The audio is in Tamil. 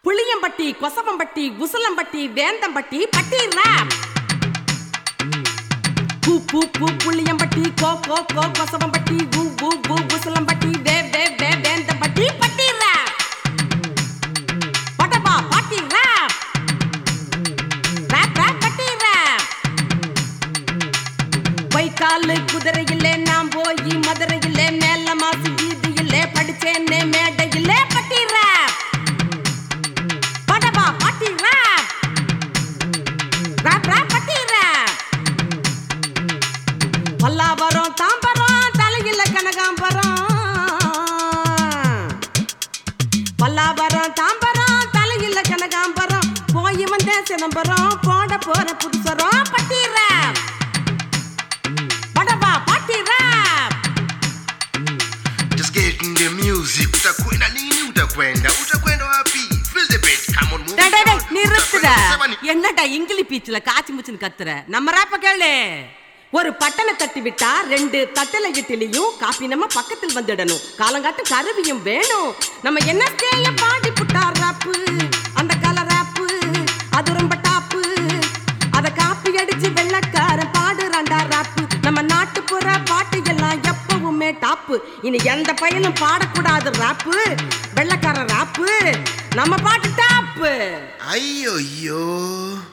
புளியம்பட்டி கொசவம்பட்டி உசலம்பட்டி வேந்தம்பட்டி பட்டி ரேப் பூ பூ பூ புளியம்பட்டி கோ கோ கோ கொசவம்பட்டி ஊ ஊ ஊ உசலம்பட்டி வே வே வே வேந்தம்பட்டி பட்டி ரேப் படபா பாட்டி ரேப் ரேப் ரேப் பட்டி ரேப் வைக்காலு குதிரையிலே நான் போய் மதுரையிலே மேல மாசு வீதியிலே படிச்சேன்னே மேடையிலே பட்டி ரேப் படபா பாட்டி ரேப் ரேப் ரேப் பட்டி ரேப் பல்லாவரம் தாம்பரம் தலையில கனகாம்பரம் பல்லாவரம் தாம்பரம் தலையில கனகாம்பரம் போய் வந்தேன் சிதம்பரம் போட போற புதுசரம் பட்டி ரேப் படபா பாட்டி ரேப் Just getting the music. Utakwenda nini? Utakwenda? Utakwenda wapi? Feel the beat. Come on, move. டேய், டேய், டேய், it on. நிறுத்துற Utakwenda sema ni- என்னடா இங்கிலி பீச்ல காய்ச்சி முச்சுன்னு கத்துற நம்ம ராப்ப கேளு ஒரு பட்டனை தட்டி விட்டா ரெண்டு தட்டல இட்லியும் காப்பி நம்ம பக்கத்தில் வந்துடணும் காலங்காட்டு கருவியும் வேணும் நம்ம என்ன செய்ய பாடி புட்டா ராப்பு அந்த கல ராப்பு அது ரொம்ப டாப்பு அத காப்பி அடிச்சு வெள்ளக்காரன் பாடுறாண்டா ராப்பு நம்ம நாட்டுப்புற பாட்டு எல்லாம் எப்பவுமே டாப்பு இனி எந்த பையனும் பாடக்கூடாது ராப்பு வெள்ளக்காரன் ராப்பு நம்ம பாட்டு டாப்பு ஐயோ ஐயோ